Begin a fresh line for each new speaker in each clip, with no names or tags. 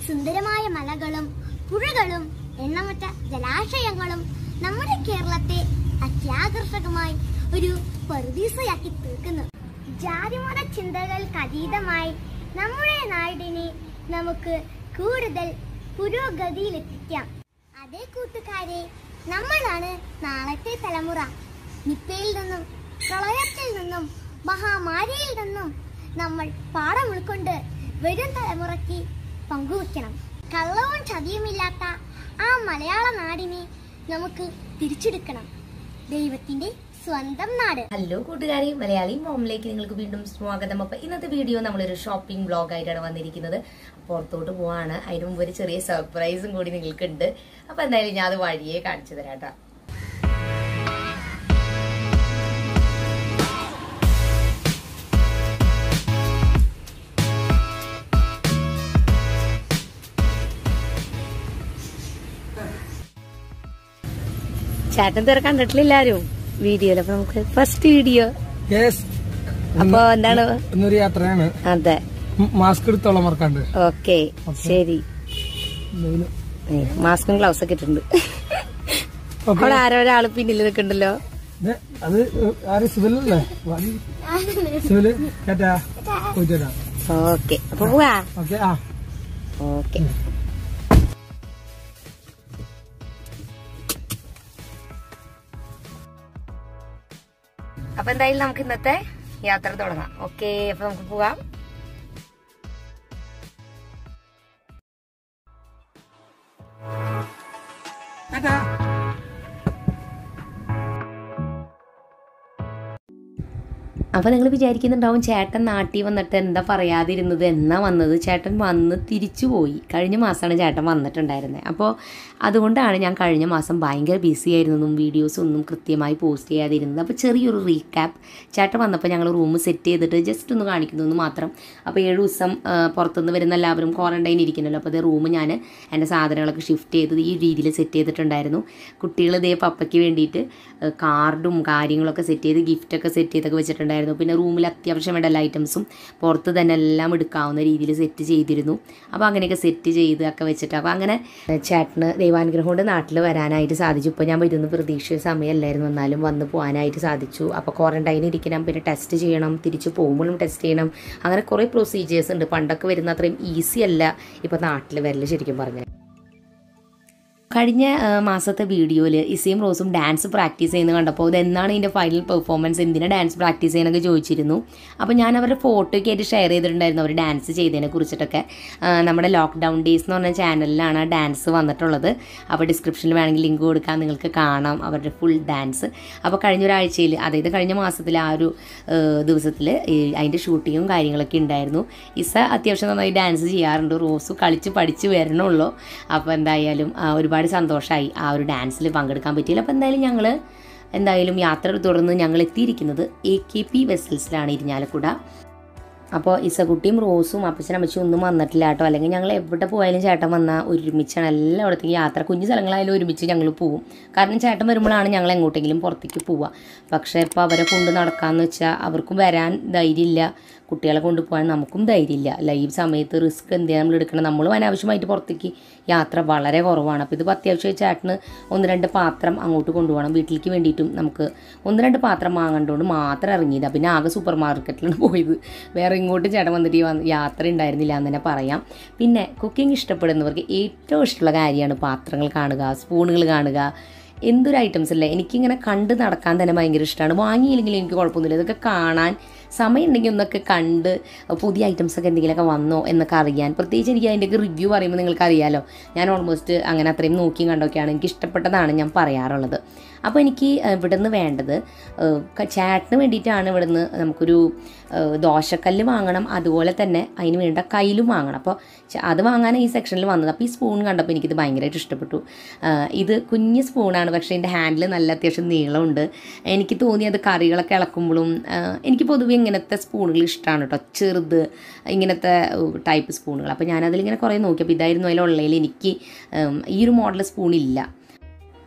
സുന്ദരമായ മലകളും പുഴകളും എണ്ണമറ്റ ജലാശയങ്ങളും നമ്മുടെ കേരളത്തെ അത്യാകർഷകമായി ഒരു പറുദീസയാക്കി തീർക്കുന്നു ജാതിമത ചിന്തകൾക്ക് അതീതമായി നമ്മുടെ നാടിനെ നമുക്ക് കൂടുതൽ പുരോഗതിയിലെത്തിക്കാം അതേ കൂട്ടുകാരെ നമ്മളാണ് നാളത്തെ തലമുറ നിപ്പയിൽ നിന്നും പ്രളയത്തിൽ നിന്നും മഹാമാരിയിൽ നിന്നും നമ്മൾ പാഠം ഉൾക്കൊണ്ട് വരും തലമുറയ്ക്ക് പങ്കുവെക്കണം കള്ളവും ചതിയുമില്ലാത്ത ആ മലയാള നാടിനെ നമുക്ക് തിരിച്ചെടുക്കണം ദൈവത്തിന്റെ സ്വന്തം നാട്
ഹലോ കൂട്ടുകാരി മലയാളി മോമിലേക്ക് നിങ്ങൾക്ക് വീണ്ടും സ്വാഗതം അപ്പൊ ഇന്നത്തെ വീഡിയോ നമ്മളൊരു ഷോപ്പിംഗ് ബ്ലോഗ് ആയിട്ടാണ് വന്നിരിക്കുന്നത് പുറത്തോട്ട് പോവാണ് അതിന് മുമ്പ് ഒരു ചെറിയ സർപ്രൈസും കൂടി നിങ്ങൾക്കുണ്ട് അപ്പൊ എന്തായാലും ഞാൻ അത് വഴിയെ കാണിച്ചു തരാം കേട്ടോ ചേട്ടൻ തീരെ കണ്ടിട്ടില്ല ആരും വീഡിയോയിൽ അപ്പൊ നമുക്ക് ഫസ്റ്റ് വീഡിയോ
യെസ്
അപ്പൊ എന്താണ്
ഇന്നൊരു യാത്രയാണ്
അതെ
മ- മാസ്ക് എടുത്തോളം മറക്കാണ്ട്
ഓക്കെ ശരി
എന്തെങ്കിലും.
മാസ്കും ഗ്ലൗസ് ഒക്കെ ഇട്ടിട്ടുണ്ട്
ഓക്കേ.
അവിടെ ആരോ ഒരാള് പിന്നിൽ നിൽക്കണ്ടല്ലോ
ദേ, അത് ആര് സിവിലല്ലേ വാടി. സിവില് കേട്ടാ പോയിട്ടാ
ഓക്കെ അപ്പൊ പോവാ
ഓക്കെ ആ
ഓക്കെ അപ്പൊ എന്തായാലും നമുക്ക് ഇന്നത്തെ യാത്ര തുടങ്ങാം ഓക്കെ അപ്പൊ നമുക്ക് പോവാം
കേട്ടാ
അപ്പൊ നിങ്ങൾ വിചാരിക്കുന്നുണ്ടാവും ചേട്ടൻ നാട്ടിൽ വന്നിട്ട് എന്താ പറയാതിരുന്നത് എന്നാ വന്നത് ചേട്ടൻ വന്ന് തിരിച്ചു പോയി കഴിഞ്ഞ മാസമാണ് ചേട്ടൻ വന്നിട്ടുണ്ടായിരുന്നത് അപ്പോൾ അതുകൊണ്ടാണ് ഞാൻ കഴിഞ്ഞ മാസം ഭയങ്കര ബിസി ആയിരുന്നതും വീഡിയോസ് ഒന്നും കൃത്യമായി പോസ്റ്റ് ചെയ്യാതിരുന്നത് അപ്പോൾ ചെറിയൊരു റീക്യാപ്പ് ചേട്ടൻ വന്നപ്പോൾ ഞങ്ങൾ റൂം സെറ്റ് ചെയ്തിട്ട് ജസ്റ്റ് ഒന്ന് കാണിക്കുന്നു മാത്രം അപ്പോൾ ഏഴ് ദിവസം ആ, പുറത്തുനിന്ന് വരുന്ന എല്ലാവരും ക്വാറന്റൈൻ ഇരിക്കണല്ലോ അപ്പോൾ അതേ റൂം ഞാൻ എൻ്റെ സാധനങ്ങളൊക്കെ ഷിഫ്റ്റ് ചെയ്ത് ഈ രീതിയിൽ സെറ്റ് ചെയ്തിട്ടുണ്ടായിരുന്നു കുട്ടികൾ ഇതേ പപ്പയ്ക്ക് വേണ്ടിയിട്ട് ആ, കാർഡും കാര്യങ്ങളൊക്കെ സെറ്റ് ചെയ്ത് ഗിഫ്റ്റൊക്കെ സെറ്റ് ചെയ്തൊക്കെ വെച്ചിട്ടുണ്ടായിരുന്നു പിന്നെ റൂമിൽ അത്യാവശ്യം വേണ്ട എല്ലാ ഐറ്റംസും പുറത്ത് തന്നെ എല്ലാം എടുക്കാവുന്ന രീതിയിൽ സെറ്റ് ചെയ്തിരുന്നു അപ്പോൾ അങ്ങനെയൊക്കെ സെറ്റ് ചെയ്ത് ഒക്കെ വെച്ചിട്ട് അപ്പോൾ അങ്ങനെ ആ, ചേട്ടന് ദൈവാനുഗ്രഹം കൊണ്ട് നാട്ടിൽ വരാനായിട്ട് സാധിച്ചു ഇപ്പോൾ ഞാൻ വരുന്ന പ്രതീക്ഷ സമയമല്ലായിരുന്നു എന്നാലും വന്ന് പോകാനായിട്ട് സാധിച്ചു അപ്പോൾ ക്വാറന്റൈനിൽ ഇരിക്കണം പിന്നെ ടെസ്റ്റ് ചെയ്യണം തിരിച്ച് പോകുമ്പോഴും ടെസ്റ്റ് ചെയ്യണം അങ്ങനെ കുറേ പ്രൊസീജിയേഴ്സ് ഉണ്ട് പണ്ടൊക്കെ വരുന്ന അത്രയും ഈസി അല്ല ഇപ്പോൾ നാട്ടിൽ വരല് ശരിക്കും പറഞ്ഞാൽ കഴിഞ്ഞ ആ, മാസത്തെ വീഡിയോയിൽ ഇസയും റോസും ഡാൻസ് പ്രാക്ടീസ് ചെയ്യുന്നത് കണ്ടപ്പോൾ ഇത് എന്നാണ് ഇതിൻ്റെ ഫൈനൽ പെർഫോമൻസ് എന്തിനാണ് ഡാൻസ് പ്രാക്ടീസ് ചെയ്യാനൊക്കെ ചോദിച്ചിരുന്നു അപ്പോൾ ഞാൻ അവരുടെ ഫോട്ടോയ്ക്ക് ആയിട്ട് ഷെയർ ചെയ്തിട്ടുണ്ടായിരുന്നു അവർ ഡാൻസ് ചെയ്തതിനെ കുറിച്ചിട്ടൊക്കെ ആ, നമ്മുടെ ലോക്ക്ഡൗൺ ഡേയ്സ് എന്ന് പറഞ്ഞ ചാനലിലാണ് ആ ഡാൻസ് വന്നിട്ടുള്ളത് അപ്പോൾ ഡിസ്ക്രിപ്ഷനിൽ വേണമെങ്കിൽ ലിങ്ക് കൊടുക്കാൻ നിങ്ങൾക്ക് കാണാം അവരുടെ ഫുൾ ഡാൻസ് അപ്പോൾ കഴിഞ്ഞ ഒരാഴ്ചയിൽ അതായത് കഴിഞ്ഞ മാസത്തിൽ ആ ഒരു ദിവസത്തിൽ അതിൻ്റെ ഷൂട്ടിങ്ങും കാര്യങ്ങളൊക്കെ ഉണ്ടായിരുന്നു ഇസ അത്യാവശ്യം നന്നായി ഡാൻസ് ചെയ്യാറുണ്ട് റോസ് കളിച്ച് പഠിച്ച് വരണുള്ളൂ അപ്പോൾ എന്തായാലും ആ, ഒരുപാട് സന്തോഷമായി ആ ഒരു ഡാൻസിൽ പങ്കെടുക്കാൻ പറ്റിയില്ല അപ്പോൾ എന്തായാലും ഞങ്ങൾ എന്തായാലും യാത്ര തുടർന്ന് ഞങ്ങൾ എത്തിയിരിക്കുന്നത് എ കെ പി വെസൽസിലാണ് ഇരിഞ്ഞാലക്കുട അപ്പോൾ ഇസക്കുട്ടിയും റോസും അപ്പച്ചനും അമ്മച്ചും ഒന്നും വന്നിട്ടില്ല കേട്ടോ അല്ലെങ്കിൽ ഞങ്ങൾ എവിടെ പോയാലും ചേട്ടൻ വന്നാൽ ഒരുമിച്ചാണ് എല്ലായിടത്തേക്കും യാത്ര കുഞ്ഞു സ്ഥലങ്ങളായാലും ഒരുമിച്ച് ഞങ്ങൾ പോവും കാരണം ചേട്ടൻ വരുമ്പോഴാണ് ഞങ്ങൾ എങ്ങോട്ടെങ്കിലും പുറത്തേക്ക് പോവുക പക്ഷേ ഇപ്പോൾ അവരെ കൊണ്ട് നടക്കാമെന്ന് വെച്ചാൽ അവർക്കും വരാൻ ധൈര്യമില്ല കുട്ടികളെ കൊണ്ടുപോകാൻ നമുക്കും ധൈര്യമില്ല അല്ല ഈ സമയത്ത് റിസ്ക് എന്തിനാണ് നമ്മൾ എടുക്കണം നമ്മളും അനാവശ്യമായിട്ട് പുറത്തേക്ക് യാത്ര വളരെ കുറവാണ് അപ്പോൾ ഇതിപ്പോൾ അത്യാവശ്യം ചേട്ടന് ഒന്ന് രണ്ട് പാത്രം അങ്ങോട്ട് കൊണ്ടുപോകണം വീട്ടിലേക്ക് വേണ്ടിയിട്ടും നമുക്ക് ഒന്ന് രണ്ട് പാത്രം വാങ്ങേണ്ടതുകൊണ്ട് മാത്രം ഇറങ്ങിയതാണ് പിന്നെ ആകെ സൂപ്പർ മാർക്കറ്റിലാണ് പോയത് വേറെ ഇങ്ങോട്ടും ചേട്ടൻ വന്നിട്ട് ഈ വന്ന് യാത്ര ഉണ്ടായിരുന്നില്ല എന്ന് തന്നെ പറയാം പിന്നെ കുക്കിംഗ് ഇഷ്ടപ്പെടുന്നവർക്ക് ഏറ്റവും ഇഷ്ടമുള്ള കാര്യമാണ് പാത്രങ്ങൾ കാണുക സ്പൂണുകൾ കാണുക എന്തൊരു ഐറ്റംസ് അല്ലേ എനിക്കിങ്ങനെ കണ്ട് നടക്കാൻ തന്നെ ഭയങ്കര ഇഷ്ടമാണ് വാങ്ങിയില്ലെങ്കിലും എനിക്ക് കുഴപ്പമൊന്നുമില്ല ഇതൊക്കെ കാണാൻ സമയം ഉണ്ടെങ്കിൽ ഒന്നൊക്കെ കണ്ട് പുതിയ ഐറ്റംസ് ഒക്കെ എന്തെങ്കിലുമൊക്കെ വന്നോ എന്നൊക്കെ അറിയാൻ പ്രത്യേകിച്ച് എനിക്ക് അതിൻ്റെയൊക്കെ റിവ്യൂ പറയുമ്പോൾ നിങ്ങൾക്ക് അറിയാലോ ഞാൻ ഓൾമോസ്റ്റ് അങ്ങനെ അത്രയും നോക്കിയും കണ്ടൊക്കെയാണ് എനിക്ക് ഇഷ്ടപ്പെട്ടതാണ് ഞാൻ പറയാറുള്ളത് അപ്പോൾ എനിക്ക് ഇവിടെ നിന്ന് വേണ്ടത് ഏഹ്, ക- ചേട്ടന് വേണ്ടിയിട്ടാണ് ഇവിടെ നിന്ന് നമുക്കൊരു ഏഹ്, ദോശക്കല്ല് വാങ്ങണം അതുപോലെ തന്നെ അതിന് വേണ്ട കയ്യിലും വാങ്ങണം അപ്പോൾ ച- അത് വാങ്ങാൻ ഈ സെക്ഷനിൽ വന്നത് അപ്പോൾ ഈ സ്പൂൺ കണ്ടപ്പോൾ എനിക്കിത് ഭയങ്കരമായിട്ട് ഇഷ്ടപ്പെട്ടു ഏഹ്, ഇത് കുഞ്ഞ് സ്പൂണാണ് പക്ഷേ ഇതിൻ്റെ ഹാൻഡിൽ നല്ല അത്യാവശ്യം നീളമുണ്ട് എനിക്ക് തോന്നി അത് കറികളൊക്കെ ഇളക്കുമ്പോഴും ഏഹ്, എനിക്ക് പൊതുവെ ഇങ്ങനത്തെ സ്പൂണുകൾ ഇഷ്ടമാണ് കേട്ടോ ചെറുത് ഇങ്ങനത്തെ ടൈപ്പ് സ്പൂണുകൾ അപ്പോൾ ഞാനതിലിങ്ങനെ കുറേ നോക്കി അപ്പോൾ ഇതായിരുന്നു അതിലുള്ളതിൽ എനിക്ക് ഏഹ്, ഈ ഒരു മോഡൽ സ്പൂൺ ഇല്ല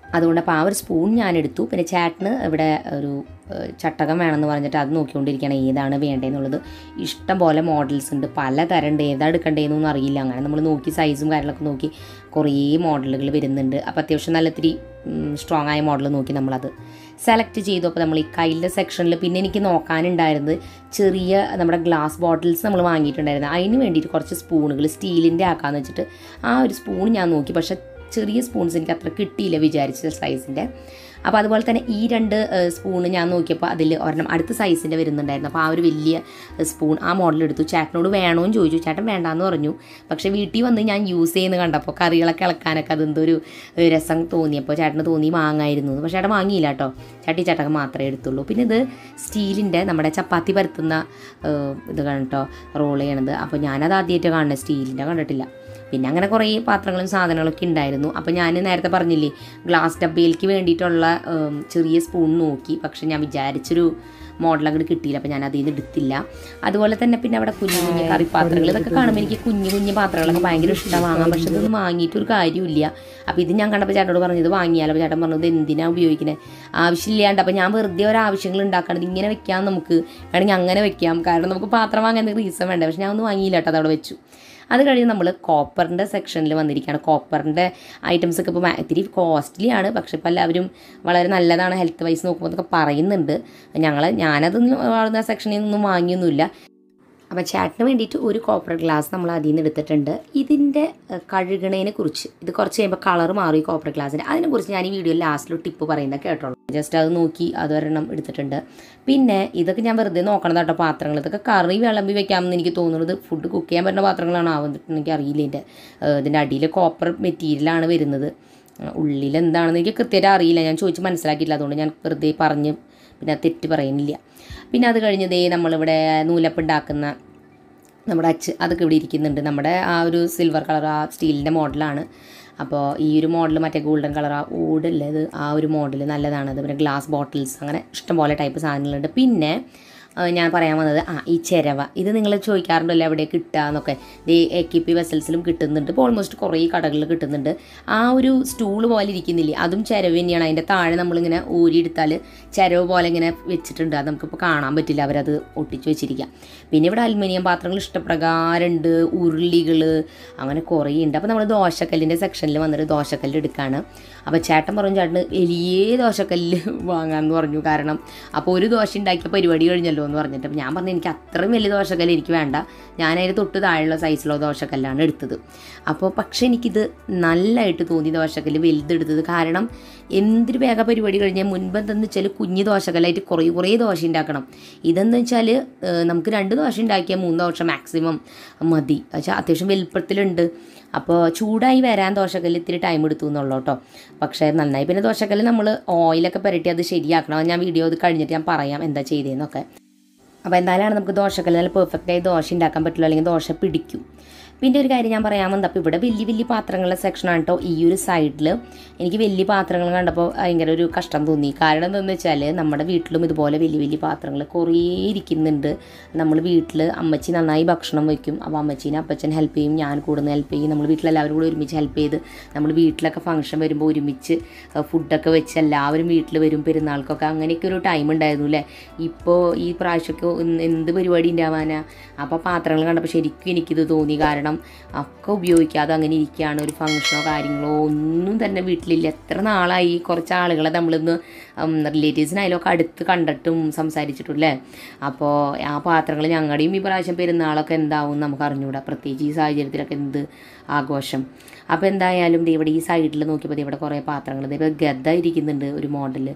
അതുകൊണ്ട് അപ്പോൾ ആ ഒരു സ്പൂൺ ഞാൻ എടുത്തു പിന്നെ ചേട്ടന് ഇവിടെ ഒരു ഏഹ്, ചട്ടകം വേണമെന്ന് പറഞ്ഞിട്ട് അത് നോക്കിക്കൊണ്ടിരിക്കുകയാണ് ഏതാണ് വേണ്ടതെന്നുള്ളത് ഇഷ്ടം പോലെ മോഡൽസ് ഉണ്ട് പല തരം ഉണ്ട് ഏതാ എടുക്കേണ്ടതെന്നൊന്നും അറിയില്ല അങ്ങനെ നമ്മൾ നോക്കി സൈസും കാര്യങ്ങളൊക്കെ നോക്കി കുറേ മോഡലുകൾ വരുന്നുണ്ട് അപ്പോൾ അത്യാവശ്യം നല്ല ഇത്തിരി സ്ട്രോങ് ആയ മോഡൽ നോക്കി നമ്മളത് സെലക്ട് ചെയ്തു അപ്പോൾ നമ്മൾ ഈ കയ്യിലെ സെക്ഷനിൽ പിന്നെ എനിക്ക് നോക്കാനുണ്ടായിരുന്നത് ചെറിയ നമ്മുടെ ഗ്ലാസ് ബോട്ടിൽസ് നമ്മൾ വാങ്ങിയിട്ടുണ്ടായിരുന്നു അതിന് വേണ്ടിയിട്ട് കുറച്ച് സ്പൂണുകൾ സ്റ്റീലിൻ്റെ ആക്കാമെന്ന് വെച്ചിട്ട് ആ ഒരു സ്പൂൺ ഞാൻ നോക്കി പക്ഷേ ചെറിയ സ്പൂൺസ് എനിക്ക് അത്ര കിട്ടിയില്ല വിചാരിച്ച സൈസിൻ്റെ അപ്പോൾ അതുപോലെ തന്നെ ഈ രണ്ട് സ്പൂണ് ഞാൻ നോക്കിയപ്പോൾ അതിൽ ഒരെണ്ണം അടുത്ത സൈസിൻ്റെ വരുന്നുണ്ടായിരുന്നു അപ്പോൾ ആ ഒരു വലിയ സ്പൂൺ ആ മോഡൽ എടുത്തു ചേട്ടനോട് വേണോന്ന് ചോദിച്ചു ചേട്ടൻ വേണ്ടാന്ന് പറഞ്ഞു പക്ഷേ വീട്ടിൽ വന്ന് ഞാൻ യൂസ് ചെയ്യുന്നത് കണ്ടപ്പോൾ കറികളൊക്കെ ഇളക്കാനൊക്കെ അതെന്തോ ഒരു ഏഹ്, രസം തോന്നിയപ്പോൾ ചേട്ടന് തോന്നി വാങ്ങായിരുന്നു എന്ന്. പക്ഷേ ചേട്ടൻ വാങ്ങിയില്ല കേട്ടോ ചട്ടി ചട്ടകം മാത്രമേ എടുത്തുള്ളൂ പിന്നെ ഇത് സ്റ്റീലിൻ്റെ നമ്മുടെ ചപ്പാത്തി പരത്തുന്ന ഏഹ്, ഇത് കേട്ടോ റോൾ ചെയ്യണത് അപ്പോൾ ഞാനത് ആദ്യമായിട്ട് കാണുന്നത് സ്റ്റീലിൻ്റെ കണ്ടിട്ടില്ല പിന്നെ അങ്ങനെ കുറേ പാത്രങ്ങളും സാധനങ്ങളൊക്കെ ഉണ്ടായിരുന്നു അപ്പോൾ ഞാൻ നേരത്തെ പറഞ്ഞില്ലേ ഗ്ലാസ് ഡബ്ബയിലേക്ക് വേണ്ടിയിട്ടുള്ള ഉം, ചെറിയ സ്പൂൺ നോക്കി പക്ഷെ ഞാൻ വിചാരിച്ചൊരു മോഡൽ അങ്ങോട്ട് കിട്ടിയില്ല അപ്പോൾ ഞാൻ അതിൽ നിന്ന് എടുത്തില്ല അതുപോലെ തന്നെ പിന്നെ അവിടെ കുഞ്ഞു കുഞ്ഞു കറിപ്പാത്രങ്ങൾ ഇതൊക്കെ കാണുമ്പോൾ എനിക്ക് കുഞ്ഞു കുഞ്ഞു പാത്രങ്ങളൊക്കെ ഭയങ്കര ഇഷ്ടമാണ് വാങ്ങാൻ പക്ഷെ ഇതൊന്നും വാങ്ങിയിട്ട് ഒരു കാര്യമില്ല അപ്പോൾ ഇത് ഞാൻ കണ്ടപ്പോൾ ചേട്ടനോട് പറഞ്ഞു ഇത് വാങ്ങിയാലോ അപ്പോൾ ചേട്ടൻ പറഞ്ഞത് എന്തിനാണ് ഉപയോഗിക്കുന്നത് ആവശ്യമില്ലാണ്ട് അപ്പോൾ ഞാൻ വെറുതെ ഓരോ ആവശ്യങ്ങൾ ഉണ്ടാക്കണം ഇങ്ങനെ വെക്കാം നമുക്ക് വേണമെങ്കിൽ അങ്ങനെ വെക്കാം കാരണം നമുക്ക് പാത്രം വാങ്ങാൻ എന്തെങ്കിലും റീസൺ വേണ്ടേ പക്ഷെ ഞാൻ ഒന്നും വാങ്ങിയില്ല കേട്ടോ അതവിടെ വെച്ചു അത് കഴിഞ്ഞ് നമ്മൾ കോപ്പറിൻ്റെ സെക്ഷനിൽ വന്നിരിക്കുകയാണ് കോപ്പറിൻ്റെ ഐറ്റംസ് ഒക്കെ ഇപ്പോൾ ഇത്തിരി കോസ്റ്റ്ലി ആണ് പക്ഷെ ഇപ്പോൾ എല്ലാവരും വളരെ നല്ലതാണ് ഹെൽത്ത് വൈസ് നോക്കുമ്പോൾ എന്നൊക്കെ പറയുന്നുണ്ട് ഞങ്ങൾ ഞാനതൊന്നും വളർന്ന സെക്ഷനിൽ നിന്നും വാങ്ങിയൊന്നുമില്ല അപ്പോൾ ചേട്ടന് വേണ്ടിയിട്ട് ഒരു കോപ്പർ ഗ്ലാസ് നമ്മൾ അതിൽ നിന്ന് എടുത്തിട്ടുണ്ട് ഇതിൻ്റെ ഏഹ്, കഴുകണേനെ കുറിച്ച് ഇത് കുറച്ച് കഴിയുമ്പോൾ കളർ മാറി കോപ്പർ ഗ്ലാസ്സിന് അതിനെക്കുറിച്ച് ഞാൻ ഈ വീഡിയോയിൽ ലാസ്റ്റിൽ ടിപ്പ് പറയുന്നത് കേട്ടോളൂ ജസ്റ്റ് അത് നോക്കി അതൊരെണ്ണം എടുത്തിട്ടുണ്ട് പിന്നെ ഇതൊക്കെ ഞാൻ വെറുതെ നോക്കണം കേട്ടോ പാത്രങ്ങൾ ഇതൊക്കെ കറി വിളമ്പി വെക്കാമെന്ന് എനിക്ക് തോന്നുന്നത് ഫുഡ് കുക്ക് ചെയ്യാൻ പറ്റുന്ന പാത്രങ്ങളാണ് ആവുന്നിട്ട് എനിക്ക് അറിയില്ല ഇതിൻ്റെ ഏഹ്, ഇതിൻ്റെ അടിയിൽ കോപ്പർ മെറ്റീരിയലാണ് വരുന്നത് ഏഹ്, ഉള്ളിൽ എന്താണെന്ന് എനിക്ക് കൃത്യമായിട്ട് അറിയില്ല ഞാൻ ചോദിച്ച് മനസ്സിലാക്കിയില്ല അതുകൊണ്ട് ഞാൻ വെറുതെ പറഞ്ഞ് പിന്നെ അത് തെറ്റ് പറയുന്നില്ല പിന്നെ അത് കഴിഞ്ഞതേ നമ്മളിവിടെ നൂലപ്പുണ്ടാക്കുന്ന നമ്മുടെ അച്ച് അതൊക്കെ ഇവിടെ ഇരിക്കുന്നുണ്ട് നമ്മുടെ ആ ഒരു സിൽവർ കളർ ആ സ്റ്റീലിൻ്റെ മോഡലാണ് അപ്പോൾ ഈ ഒരു മോഡൽ മറ്റേ ഗോൾഡൻ കളർ ആ ഓടല്ലേ ഇത് ആ ഒരു മോഡൽ നല്ലതാണ് അത് പിന്നെ ഗ്ലാസ് ബോട്ടിൽസ് അങ്ങനെ ഇഷ്ടംപോലെ ടൈപ്പ് സാധനങ്ങളുണ്ട് പിന്നെ ആ, ഞാൻ പറയാൻ വന്നത് ആ ഈ ചിരവ ഇത് നിങ്ങൾ ചോദിക്കാറുണ്ടല്ലോ എവിടെ കിട്ടുക എന്നൊക്കെ ഈ എ കെ പി വെസൽസിലും കിട്ടുന്നുണ്ട് ഇപ്പോൾ ഓൾമോസ്റ്റ് കുറേ കടകളിൽ കിട്ടുന്നുണ്ട് ആ ഒരു സ്റ്റൂള് പോലെ ഇരിക്കുന്നില്ലേ അതും ചിരവ് തന്നെയാണ് അതിൻ്റെ താഴെ നമ്മളിങ്ങനെ ഊരിയെടുത്താൽ ചിരവ് പോലെ ഇങ്ങനെ വെച്ചിട്ടുണ്ട് അത് നമുക്കിപ്പോൾ കാണാൻ പറ്റില്ല അവരത് ഒട്ടിച്ച് വെച്ചിരിക്കുക പിന്നെ ഇവിടെ അലുമിനിയം പാത്രങ്ങൾ ഇഷ്ടപ്രകാരമുണ്ട് ഉരുളികൾ അങ്ങനെ കുറേ ഉണ്ട് അപ്പോൾ നമ്മൾ ദോശക്കല്ലിൻ്റെ സെക്ഷനിൽ വന്നിട്ട് ദോശക്കല്ല് എടുക്കുകയാണ് അപ്പോൾ ചേട്ടൻ പറഞ്ഞു ചേട്ടന് വലിയ ദോശക്കല്ല് വാങ്ങാമെന്ന് പറഞ്ഞു കാരണം അപ്പോൾ ഒരു ദോശ ഉണ്ടാക്കിയ പരിപാടി കഴിഞ്ഞല്ലോ എന്ന് പറഞ്ഞിട്ട് അപ്പോൾ ഞാൻ പറഞ്ഞു എനിക്ക് അത്രയും വലിയ ദോശക്കല്ല് എനിക്ക് വേണ്ട ഞാനതിന് തൊട്ട് താഴെയുള്ള സൈസിലുള്ള ദോശക്കല്ലാണ് എടുത്തത് അപ്പോൾ പക്ഷേ എനിക്കിത് നല്ലതായിട്ട് തോന്നി ദോശക്കല്ല് വലുതെടുത്തത് കാരണം എന്തൊരു വേഗ പരിപാടി കഴിഞ്ഞാൽ മുൻപ് എന്തെന്ന് വെച്ചാൽ കുഞ്ഞ് ദോശക്കല്ലായിട്ട് കുറേ കുറേ ദോശ ഉണ്ടാക്കണം ഇതെന്ന് വെച്ചാൽ ഏഹ്, നമുക്ക് രണ്ട് ദോശ ഉണ്ടാക്കിയാൽ മൂന്ന് ദോശ മാക്സിമം മതി പക്ഷേ അത്യാവശ്യം വലുപ്പത്തിലുണ്ട് അപ്പോൾ ചൂടായി വരാൻ ദോശക്കല്ല് ഇത്തിരി ടൈം എടുത്തു എന്നുള്ളൂ കേട്ടോ പക്ഷേ നന്നായി പിന്നെ ദോശക്കല്ല് നമ്മൾ ഓയിലൊക്കെ പുരട്ടി അത് ശരിയാക്കണം അത് ഞാൻ വീഡിയോ ഇത് കഴിഞ്ഞിട്ട് ഞാൻ പറയാം എന്താ ചെയ്തതെന്നൊക്കെ അപ്പോൾ എന്തായാലാണ് നമുക്ക് ദോശക്കല്ല് നല്ല പെർഫെക്റ്റായി ദോശ ഉണ്ടാക്കാൻ പറ്റുള്ളൂ അല്ലെങ്കിൽ ദോശ പിടിക്കും പിന്നെ ഒരു കാര്യം ഞാൻ പറയാൻ വന്നത് അപ്പോൾ ഇവിടെ വലിയ വലിയ പാത്രങ്ങളുടെ സെക്ഷനാണ് കേട്ടോ ഈ ഒരു സൈഡിൽ എനിക്ക് വലിയ പാത്രങ്ങൾ കണ്ടപ്പോൾ ഭയങ്കര ഒരു കഷ്ടം തോന്നി കാരണം എന്താണെന്ന് വെച്ചാൽ നമ്മുടെ വീട്ടിലും ഇതുപോലെ വലിയ വലിയ പാത്രങ്ങൾ കുറേ ഇരിക്കുന്നുണ്ട് നമ്മൾ വീട്ടിൽ അമ്മച്ചി നന്നായി ഭക്ഷണം വയ്ക്കും അപ്പോൾ അമ്മച്ചീനെ അപ്പച്ചൻ ഹെൽപ്പ് ചെയ്യും ഞാൻ കൂടുന്ന ഹെൽപ്പ് ചെയ്യും നമ്മൾ വീട്ടിലെല്ലാവരും കൂടി ഒരുമിച്ച് ഹെൽപ്പ് ചെയ്ത് നമ്മൾ വീട്ടിലൊക്കെ ഫംഗ്ഷൻ വരുമ്പോൾ ഒരുമിച്ച് ഫുഡൊക്കെ വെച്ച് എല്ലാവരും വീട്ടിൽ വരും പെരുന്നാൾക്കൊക്കെ അങ്ങനെയൊക്കെ ഒരു ടൈം ഉണ്ടായിരുന്നു അല്ലേ ഇപ്പോൾ ഈ പ്രാവശ്യമൊക്കെ ഒന്ന് എന്ത് പരിപാടി ഉണ്ടാവാനാ അപ്പോൾ പാത്രങ്ങൾ കണ്ടപ്പോൾ ശരിക്കും എനിക്കിത് തോന്നി കാരണം ഒക്കെ ഉപയോഗിക്കാതെ അങ്ങനെ ഇരിക്കുകയാണ് ഒരു ഫംഗ്ഷനോ കാര്യങ്ങളോ ഒന്നും തന്നെ വീട്ടിലില്ല എത്ര നാളായി കുറച്ച് ആളുകളെ നമ്മളിന്ന് റിലേറ്റീവ്സിനായാലും ഒക്കെ അടുത്ത് കണ്ടിട്ടും സംസാരിച്ചിട്ടും അല്ലേ അപ്പോൾ ആ പാത്രങ്ങൾ ഞങ്ങളുടെയും ഈ പ്രാവശ്യം പെരുന്നാളൊക്കെ എന്താവും നമുക്ക് അറിഞ്ഞൂടാ പ്രത്യേകിച്ച് ഈ സാഹചര്യത്തിലൊക്കെ എന്ത് ആഘോഷം അപ്പോൾ എന്തായാലും ദേ ഇവിടെ ഈ സൈഡിൽ നോക്കിയപ്പോൾ ദേ ഇവിടെ കുറേ പാത്രങ്ങൾ ദേ ഇവിടെ ഗദ്ദ ഇരിക്കുന്നുണ്ട് ഒരു മോഡൽ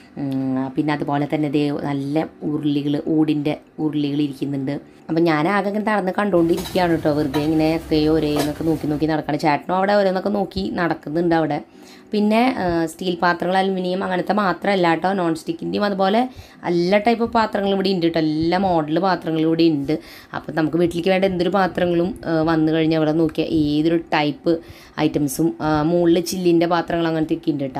പിന്നെ അതുപോലെ തന്നെ ദേ നല്ല ഉരുളികൾ ഊടിൻ്റെ ഉരുളികൾ ഇരിക്കുന്നുണ്ട് അപ്പം ഞാൻ ആകെ ഇങ്ങനെ നടന്ന് കണ്ടുകൊണ്ടിരിക്കുകയാണ് കേട്ടോ വെറുതെ ഇങ്ങനെ എത്രയോ ഒരേന്നൊക്കെ നോക്കി നോക്കി നടക്കണം ചേട്ടനും അവിടെ ഓരോന്നൊക്കെ നോക്കി നടക്കുന്നുണ്ട് അവിടെ പിന്നെ ആ, സ്റ്റീൽ പാത്രങ്ങൾ അലുമിനിയം അങ്ങനത്തെ മാത്രമല്ല കേട്ടോ നോൺ സ്റ്റിക്കിൻ്റെയും അതുപോലെ എല്ലാ ടൈപ്പ് പാത്രങ്ങളും ഇവിടെ ഉണ്ട് കേട്ടോ എല്ലാ മോഡൽ പാത്രങ്ങളും ഇവിടെ ഉണ്ട് അപ്പം നമുക്ക് വീട്ടിലേക്ക് വേണ്ട എന്തൊരു പാത്രങ്ങളും ആ, വന്നു കഴിഞ്ഞാൽ ഇവിടെ നോക്കിയാൽ ഏതൊരു ടൈപ്പ് ഐറ്റംസും മുകളിൽ ചില്ലിൻ്റെ പാത്രങ്ങൾ അങ്ങനത്തെ ഒക്കെ ഉണ്ട് കേട്ടോ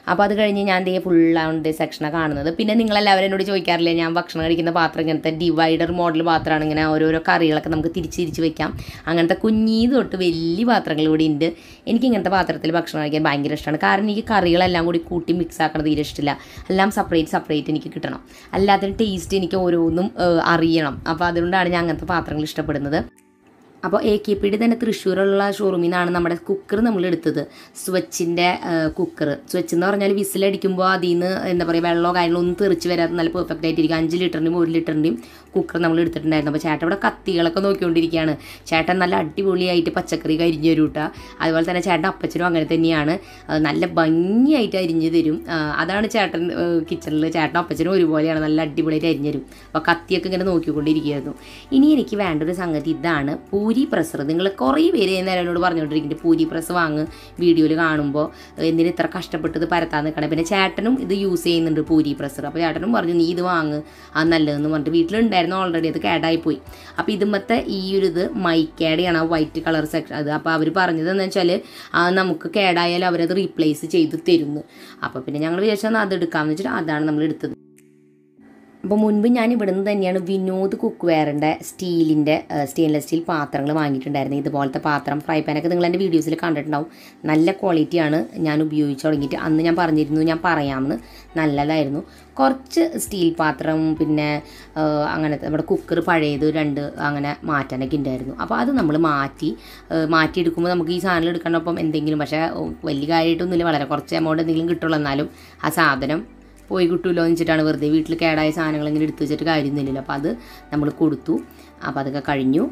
അപ്പോൾ അത് കഴിഞ്ഞ് ഞാൻ ദേ ഫുള്ളാണ് ദേ സെക്ഷനാണ് കാണുന്നത് പിന്നെ നിങ്ങളെല്ലാവരും എന്നോട് ചോദിക്കാറില്ലേ ഞാൻ ഭക്ഷണം കഴിക്കുന്ന പാത്രം ഇങ്ങനത്തെ ഡിവൈഡർ മോഡൽ പാത്രമാണ് ഇങ്ങനെ ഓരോരോ കറികളൊക്കെ നമുക്ക് തിരിച്ച് തിരിച്ച് വെക്കാം അങ്ങനത്തെ കുഞ്ഞീ തൊട്ട് വലിയ പാത്രങ്ങൾ കൂടി ഉണ്ട് എനിക്ക് ഇങ്ങനത്തെ പാത്രത്തിൽ ഭക്ഷണം കഴിക്കാൻ ഭയങ്കര ഇഷ്ടമാണ് കാരണം എനിക്ക് കറികളെല്ലാം കൂടി കൂട്ടി മിക്സ് ആക്കണത് തീരെ ഇഷ്ടമില്ല എല്ലാം സെപ്പറേറ്റ് സെപ്പറേറ്റ് എനിക്ക് കിട്ടണം അല്ലാതെ ടേസ്റ്റ് എനിക്ക് ഓരോന്നും ഏഹ്, അറിയണം അപ്പോൾ അതുകൊണ്ടാണ് ഞാൻ അങ്ങനത്തെ പാത്രങ്ങൾ ഇഷ്ടപ്പെടുന്നത് അപ്പോൾ എ കെ പിയുടെ തന്നെ തൃശ്ശൂരുള്ള ഷോറൂമിൽ നിന്നാണ് നമ്മുടെ കുക്കർ നമ്മൾ എടുത്തത് സ്വച്ചിൻ്റെ കുക്കർ സ്വച്ച് എന്ന് പറഞ്ഞാൽ വിസിലടിക്കുമ്പോൾ അതിൽ നിന്ന് എന്താ പറയുക വെള്ളമോ കാര്യങ്ങളോ ഒന്നും തെറിച്ച് വരാതെ നല്ല പെർഫെക്റ്റ് ആയിട്ടിരിക്കും അഞ്ച് ലിറ്ററിൻ്റെയും ഒരു ലിറ്ററിൻ്റെയും കുക്കർ നമ്മൾ എടുത്തിട്ടുണ്ടായിരുന്നു അപ്പോൾ ചേട്ടൻ ഇവിടെ കത്തികളൊക്കെ നോക്കിക്കൊണ്ടിരിക്കുകയാണ് ചേട്ടൻ നല്ല അടിപൊളിയായിട്ട് പച്ചക്കറി അരിഞ്ഞു തരും കേട്ടോ അതുപോലെ തന്നെ ചേട്ടൻ അപ്പച്ചനും അങ്ങനെ തന്നെയാണ് ആ, നല്ല ഭംഗിയായിട്ട് അരിഞ്ഞു തരും ആ, അതാണ് ചേട്ടൻ കിച്ചണിൽ ചേട്ടനും അപ്പച്ചനും ഒരുപോലെയാണ് നല്ല അടിപൊളിയായിട്ട് അരിഞ്ഞു തരും അപ്പോൾ കത്തിയൊക്കെ ഇങ്ങനെ നോക്കിക്കൊണ്ടിരിക്കുകയായിരുന്നു ഇനി എനിക്ക് വേണ്ട ഒരു സംഗതി ഇതാണ് പൂരി പ്രസർ നിങ്ങൾ കുറേ പേര് നേരം എന്നോട് പറഞ്ഞുകൊണ്ടിരിക്കുന്നുണ്ട് പൂരി പ്രസ് വാങ്ങ് വീഡിയോയിൽ കാണുമ്പോൾ എന്തിന് ഇത്ര കഷ്ടപ്പെട്ട് ഇത് പരത്താൻ നിൽക്കണം പിന്നെ ചേട്ടനും ഇത് യൂസ് ചെയ്യുന്നുണ്ട് പൂരി പ്രസർ അപ്പോൾ ചേട്ടനും പറഞ്ഞു നീ ഇത് വാങ്ങ് അത് നല്ലതെന്ന് പറഞ്ഞിട്ട് വീട്ടിലുണ്ടായിരുന്നു ഓൾറെഡി അത് കേടായിപ്പോയി അപ്പോൾ ഇതുമത്തെ ഈ ഒരു ഇത് മൈക്കേടെയാണ് ആ വൈറ്റ് കളർ സെക്ഷൻ അത് അപ്പോൾ അവർ പറഞ്ഞത് എന്ന് വെച്ചാൽ നമുക്ക് കേടായാൽ അവരത് റീപ്ലേസ് ചെയ്ത് തരുന്നു അപ്പോൾ പിന്നെ ഞങ്ങൾ വിചാരിച്ചാൽ അത് എടുക്കാമെന്ന് വെച്ചിട്ട് അതാണ് നമ്മൾ എടുത്തത് അപ്പോൾ മുൻപ് ഞാൻ ഇവിടുന്ന് തന്നെയാണ് വിനോദ് കുക്ക് വെയറിൻ്റെ സ്റ്റീലിൻ്റെ സ്റ്റെയിൻലെസ് സ്റ്റീൽ പാത്രങ്ങൾ വാങ്ങിയിട്ടുണ്ടായിരുന്നു ഇതുപോലത്തെ പാത്രം ഫ്രൈ പാനൊക്കെ നിങ്ങൾ എൻ്റെ വീഡിയോസിൽ കണ്ടിട്ടുണ്ടാവും നല്ല ക്വാളിറ്റിയാണ് ഞാൻ ഉപയോഗിച്ച് തുടങ്ങിയിട്ട് അന്ന് ഞാൻ പറഞ്ഞിരുന്നു ഞാൻ പറയാമെന്ന് നല്ലതായിരുന്നു കുറച്ച് സ്റ്റീൽ പാത്രം പിന്നെ ആ, അങ്ങനത്തെ നമ്മുടെ കുക്കർ പഴയത് രണ്ട് അങ്ങനെ മാറ്റാനൊക്കെ ഉണ്ടായിരുന്നു അപ്പോൾ അത് നമ്മൾ മാറ്റി ആ, മാറ്റിയെടുക്കുമ്പോൾ നമുക്ക് ഈ സാധനം എടുക്കണപ്പം എന്തെങ്കിലും പക്ഷേ ഓ, വലിയ കാര്യമായിട്ടൊന്നുമില്ല വളരെ കുറച്ച് എമൗണ്ട് എന്തെങ്കിലും കിട്ടുള്ളൂ എന്നാലും ആ സാധനം പോയി കിട്ടുമല്ലോ എന്ന് വെച്ചിട്ടാണ് വെറുതെ വീട്ടിൽ കേടായ സാധനങ്ങൾ ഇങ്ങനെ എടുത്തു വെച്ചിട്ട് കാര്യമൊന്നുമില്ലല്ലോ അപ്പോൾ അത് നമ്മൾ കൊടുത്തു അപ്പോൾ അതൊക്കെ കഴിഞ്ഞു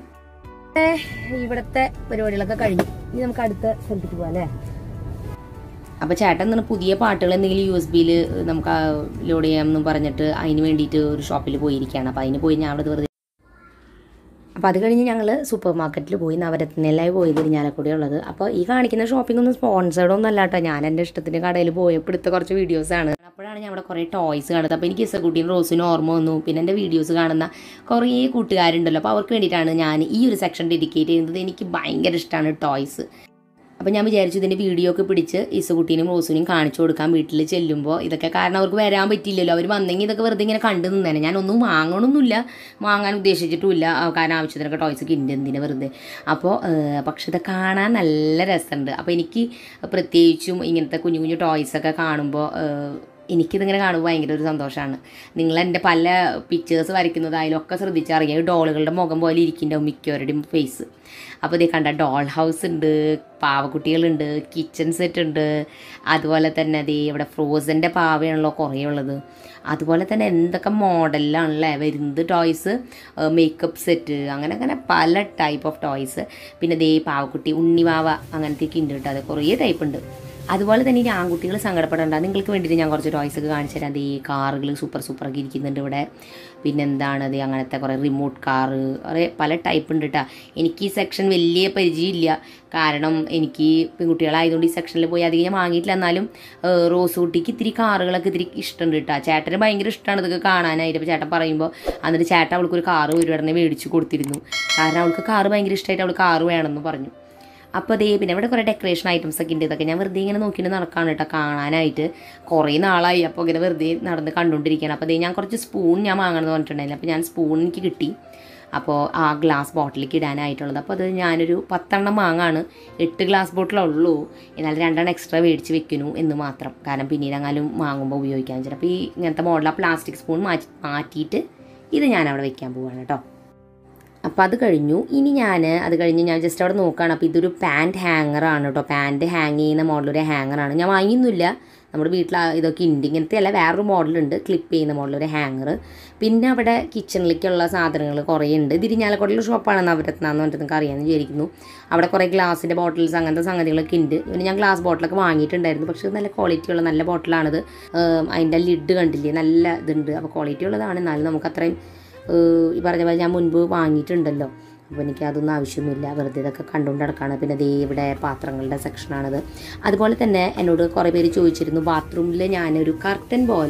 ഇവിടുത്തെ പരിപാടികളൊക്കെ കഴിഞ്ഞു ഇനി നമുക്ക് അടുത്ത സ്ഥലത്തേക്ക് പോകാം അല്ലേ അപ്പോൾ ചേട്ടൻ എന്താണ് പുതിയ പാട്ടുകൾ എന്തെങ്കിലും യു എസ് ബിയിൽ നമുക്ക് ലോഡ് ചെയ്യാമെന്ന് പറഞ്ഞിട്ട് അതിന് വേണ്ടിയിട്ട് ഒരു ഷോപ്പിൽ പോയിരിക്കുകയാണ് അപ്പോൾ അതിന് പോയി ഞാൻ അവിടെ വെറുതെ അപ്പോൾ അത് കഴിഞ്ഞ് ഞങ്ങൾ സൂപ്പർ മാർക്കറ്റിൽ പോയി നവരത്നയിലായി പോയത് ഇരിഞ്ഞാലക്കുടി ഉള്ളത് അപ്പോൾ ഈ കാണിക്കുന്ന ഷോപ്പിംഗ് ഒന്നും സ്പോൺസേർഡ് ഒന്നും അല്ല കേട്ടോ ഞാൻ എൻ്റെ ഇഷ്ടത്തിന് കടയിൽ പോയപ്പോൾ എടുത്ത കുറച്ച് വീഡിയോസാണ് അപ്പോഴാണ് ഞാൻ അവിടെ കുറേ ടോയ്സ് കാണുന്നത് അപ്പോൾ എനിക്ക് ഇസക്കുട്ടിയും റോസിനും ഓർമ്മ വന്നു പിന്നെ എൻ്റെ വീഡിയോസ് കാണുന്ന കുറേ കൂട്ടുകാരുണ്ടല്ലോ അപ്പോൾ അവർക്ക് വേണ്ടിയിട്ടാണ് ഞാൻ ഈ ഒരു സെക്ഷൻ ഡെഡിക്കേറ്റ് ചെയ്യുന്നത് എനിക്ക് ഭയങ്കര ഇഷ്ടമാണ് ടോയ്സ് അപ്പോൾ ഞാൻ വിചാരിച്ചു ഇതിൻ്റെ വീഡിയോ ഒക്കെ പിടിച്ച് ഇസുകുട്ടീനും റോസിനും കാണിച്ചു കൊടുക്കാൻ വീട്ടിൽ ചെല്ലുമ്പോൾ ഇതൊക്കെ കാരണം അവർക്ക് വരാൻ പറ്റില്ലല്ലോ അവർ വന്നെങ്കിൽ ഇതൊക്കെ വെറുതെ ഇങ്ങനെ കണ്ടു നിന്നേനെ ഞാനൊന്നും വാങ്ങണമെന്നില്ല വാങ്ങാൻ ഉദ്ദേശിച്ചിട്ടുമില്ല ആ, കാരണം ആവശ്യത്തിനൊക്കെ ടോയ്സൊക്കെ ഉണ്ട് എന്തിനാ വെറുതെ അപ്പോൾ പക്ഷെ ഇത് കാണാൻ നല്ല രസമുണ്ട് അപ്പോൾ എനിക്ക് പ്രത്യേകിച്ചും ഇങ്ങനത്തെ കുഞ്ഞു കുഞ്ഞു ടോയ്സൊക്കെ കാണുമ്പോൾ ഏഹ്, എനിക്കിതിങ്ങനെ കാണുമ്പോൾ ഭയങ്കര ഒരു സന്തോഷമാണ് നിങ്ങൾ എൻ്റെ പല പിക്ചേഴ്സ് വരയ്ക്കുന്നതായാലും ഒക്കെ ശ്രദ്ധിച്ചറിയാം ഈ ഡോളുകളുടെ മുഖം പോലെ ഇരിക്കുന്നുണ്ടാവും മിക്കവരുടെയും ഫേസ് അപ്പോൾ ഇതേ കണ്ട ഡോൾ ഹൗസ് ഉണ്ട് പാവക്കുട്ടികളുണ്ട് കിച്ചൺ സെറ്റ് ഉണ്ട് അതുപോലെ തന്നെ അതേ ഇവിടെ ഫ്രോസൻ്റെ പാവയാണല്ലോ കുറേ ഉള്ളത് അതുപോലെ തന്നെ എന്തൊക്കെ മോഡലിലാണല്ലേ വരുന്നത് ടോയ്സ് മേക്കപ്പ് സെറ്റ് അങ്ങനെ അങ്ങനെ പല ടൈപ്പ് ഓഫ് ടോയ്സ് പിന്നെ ദേ പാവക്കുട്ടി ഉണ്ണിവാവ അങ്ങനത്തെയൊക്കെ ഉണ്ട് കേട്ടോ അത് കുറേ ടൈപ്പ് ഉണ്ട് അതുപോലെ തന്നെ ഇനി ആൺകുട്ടികൾ സങ്കടപ്പെടേണ്ട നിങ്ങൾക്ക് വേണ്ടിയിട്ട് ഞാൻ കുറച്ച് ടോയ്സ് ഒക്കെ കാണിച്ചു തരാം ദേ കാറുകൾ സൂപ്പർ സൂപ്പറൊക്കെ ഇരിക്കുന്നുണ്ട് ഇവിടെ പിന്നെ എന്താണ് അത് അങ്ങനത്തെ കുറേ റിമോട്ട് കാറ് കുറേ പല ടൈപ്പ് ഉണ്ട് കേട്ടോ എനിക്ക് ഈ സെക്ഷൻ വലിയ പരിചയമില്ല കാരണം എനിക്ക് പെൺകുട്ടികളായതുകൊണ്ട് ഈ സെക്ഷനിൽ പോയി അധികം ഞാൻ വാങ്ങിയിട്ടില്ല എന്നാലും ഏഹ്, റോസ് കുട്ടിക്ക് ഇത്തിരി കാറുകളൊക്കെ ഇത്തിരി ഇഷ്ടമുണ്ട് കേട്ടോ ചേട്ടന് ഭയങ്കര ഇഷ്ടമാണ് ഇതൊക്കെ കാണാനായിട്ട് അപ്പോൾ ചേട്ടൻ പറയുമ്പോൾ എന്നിട്ട് ചേട്ടൻ അവൾക്ക് ഒരു കാറ് ഒരു ഉടനെ മേടിച്ച് കൊടുത്തിരുന്നു കാരണം അവൾക്ക് കാറ് ഭയങ്കര ഇഷ്ടമായിട്ട് അവൾ കാറ് വേണമെന്ന് പറഞ്ഞു അപ്പോൾ അതേ പിന്നെ ഇവിടെ കുറേ ഡെക്കറേഷൻ ഐറ്റംസ് ഒക്കെ ഉണ്ട് ഇതൊക്കെ ഞാൻ വെറുതെ ഇങ്ങനെ നോക്കിയിട്ട് നടക്കാണ് കേട്ടോ കാണാനായിട്ട് കുറേ നാളായി അപ്പോൾ ഇങ്ങനെ വെറുതെ നടന്ന് കണ്ടുകൊണ്ടിരിക്കുകയാണ് അപ്പോൾ അതേ ഞാൻ കുറച്ച് സ്പൂൺ ഞാൻ വാങ്ങണമെന്ന് പറഞ്ഞിട്ടുണ്ടായില്ല അപ്പോൾ ഞാൻ സ്പൂൺ എനിക്ക് കിട്ടി അപ്പോൾ ആ ഗ്ലാസ് ബോട്ടിലേക്ക് ഇടാനായിട്ടുള്ളത് അപ്പോൾ അത് ഞാനൊരു പത്തെണ്ണം വാങ്ങാണ് എട്ട് ഗ്ലാസ് ബോട്ടിലുള്ളൂ എന്നാൽ രണ്ടെണ്ണം എക്സ്ട്രാ മേടിച്ച് വെക്കുന്നു എന്ന് മാത്രം കാരണം പിന്നീട് എങ്ങാനും വാങ്ങുമ്പോൾ ഉപയോഗിക്കാൻ വെച്ചിട്ട് അപ്പോൾ ഈ ഇങ്ങനത്തെ മോഡൽ ആ പ്ലാസ്റ്റിക് സ്പൂൺ മാറ്റി മാറ്റിയിട്ട് ഇത് ഞാൻ അവിടെ വെക്കാൻ പോവാണ് കേട്ടോ അപ്പോൾ അത് കഴിഞ്ഞു ഇനി ഞാൻ അത് കഴിഞ്ഞ് ഞാൻ ജസ്റ്റ് അവിടെ നോക്കുകയാണ് അപ്പോൾ ഇതൊരു പാൻറ്റ് ഹാങ്ങറാണ് കേട്ടോ പാൻറ്റ് ഹാങ് ചെയ്യുന്ന മോഡലൊരു ഹാങ്ങറാണ് ഞാൻ വാങ്ങിയൊന്നുമില്ല നമ്മുടെ വീട്ടിൽ ആ ഇതൊക്കെ ഉണ്ട് ഇങ്ങനത്തെ അല്ല വേറൊരു മോഡലുണ്ട് ക്ലിപ്പ് ചെയ്യുന്ന മോഡലൊരു ഹാങ്ങർ പിന്നെ അവിടെ കിച്ചണിലേക്കുള്ള സാധനങ്ങൾ കുറേ ഉണ്ട് ഇത് ഇരിഞ്ഞാലക്കുടയിലെ ഷോപ്പാണ് നവരത്ന എന്ന് പറഞ്ഞിട്ട് നിങ്ങൾക്ക് അറിയാമെന്ന് വിചാരിക്കുന്നു അവിടെ കുറേ ഗ്ലാസിൻ്റെ ബോട്ടിൽസ് അങ്ങനത്തെ സംഗതികളൊക്കെ ഉണ്ട് പിന്നെ ഞാൻ ഗ്ലാസ് ബോട്ടിലൊക്കെ വാങ്ങിയിട്ടുണ്ടായിരുന്നു പക്ഷേ ഇത് നല്ല ക്വാളിറ്റി ഉള്ള നല്ല ബോട്ടിലാണിത് ഏം, അതിൻ്റെ ലിഡ് കണ്ടില്ലേ നല്ല ഇതുണ്ട് അപ്പോൾ ക്വാളിറ്റി ഉള്ളതാണ് എന്നാലും നമുക്ക് അത്രയും ഏഹ് ഈ പറഞ്ഞ പോലെ ഞാൻ മുൻപ് വാങ്ങിയിട്ടുണ്ടല്ലോ അപ്പോൾ എനിക്ക് അതൊന്നും ആവശ്യമൊന്നുമില്ല വെറുതെ ഇതൊക്കെ കണ്ടുകൊണ്ട് നടക്കുകയാണ് പിന്നെ ദേ ഇവിടെ പാത്രങ്ങളുടെ സെക്ഷനാണിത് അതുപോലെ തന്നെ എന്നോട് കുറേ പേര് ചോദിച്ചിരുന്നു ബാത്റൂമിൽ ഞാനൊരു കർട്ടൻ പോലെ